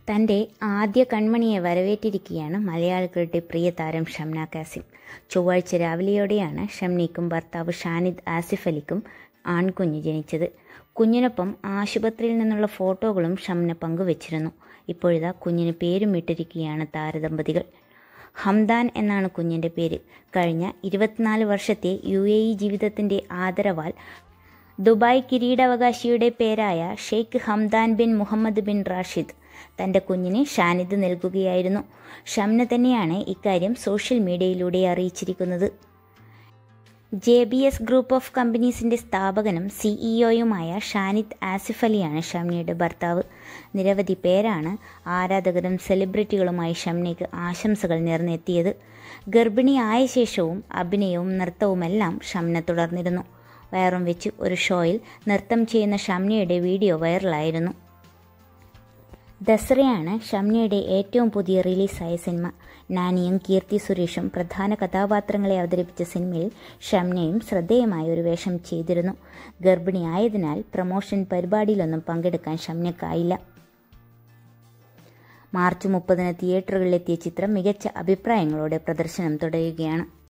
തൻ്റെ ആദ്യ കൺമണിയെ വരവേറ്റിരിക്കുകയാണ് മലയാളികളുടെ പ്രിയ താരം ഷംന കാസിം ചൊവ്വാഴ്ച രാവിലെയോടെയാണ് ഷംനയ്ക്കും ഭർത്താവ് ഷാനിദ് ആസിഫ് അലിക്കും ആൺകുഞ്ഞ് ജനിച്ചത് കുഞ്ഞിനൊപ്പം ആശുപത്രിയിൽ നിന്നുള്ള ഫോട്ടോകളും ഷംന പങ്കുവച്ചിരുന്നു ഇപ്പോഴിതാ കുഞ്ഞിന് പേരും ഇട്ടിരിക്കുകയാണ് താരദമ്പതികൾ ഹംദാൻ എന്നാണ് കുഞ്ഞിൻ്റെ പേര് കഴിഞ്ഞ ഇരുപത്തിനാല് വർഷത്തെ യു എ ഇ ജീവിതത്തിൻ്റെ ആദരവാൽ ദുബായ് കിരീടാവകാശിയുടെ പേരായ Sheikh Hamdan bin Mohammed bin Rashid തൻ്റെ കുഞ്ഞിന് ഷാനിദ് നൽകുകയായിരുന്നു ഷംന തന്നെയാണ് ഇക്കാര്യം സോഷ്യൽ മീഡിയയിലൂടെ അറിയിച്ചിരിക്കുന്നത് J B S group of കമ്പനീസിൻ്റെ സ്ഥാപകനും സിഇഒയുമായ ഷാനിദ് ആസിഫ് അലിയാണ് ഷംനയുടെ ഭർത്താവ് നിരവധി പേരാണ് ആരാധകരും സെലിബ്രിറ്റികളുമായി ഷംനയ്ക്ക് ആശംസകൾ നേർന്നെത്തിയത് ഗർഭിണിയായ ശേഷവും അഭിനയവും നൃത്തവുമെല്ലാം ഷംന തുടർന്നിരുന്നു വയറും വെച്ച് ഒരു ഷോയിൽ നൃത്തം ചെയ്യുന്ന ഷംനയുടെ വീഡിയോ വൈറലായിരുന്നു ദസറയാണ് ഷംനയുടെ ഏറ്റവും പുതിയ റിലീസായ സിനിമ നാനിയും കീർത്തി സുരേഷും പ്രധാന കഥാപാത്രങ്ങളെ അവതരിപ്പിച്ച സിനിമയിൽ ഷംനയും ശ്രദ്ധേയമായ ഒരു വേഷം ചെയ്തിരുന്നു ഗർഭിണിയായതിനാൽ പ്രമോഷൻ പരിപാടിയിലൊന്നും പങ്കെടുക്കാൻ ഷംനക്കായില്ല മാർച്ച് മുപ്പതിന് തിയേറ്ററുകളിലെത്തിയ ചിത്രം മികച്ച അഭിപ്രായങ്ങളോടെ പ്രദർശനം തുടരുകയാണ്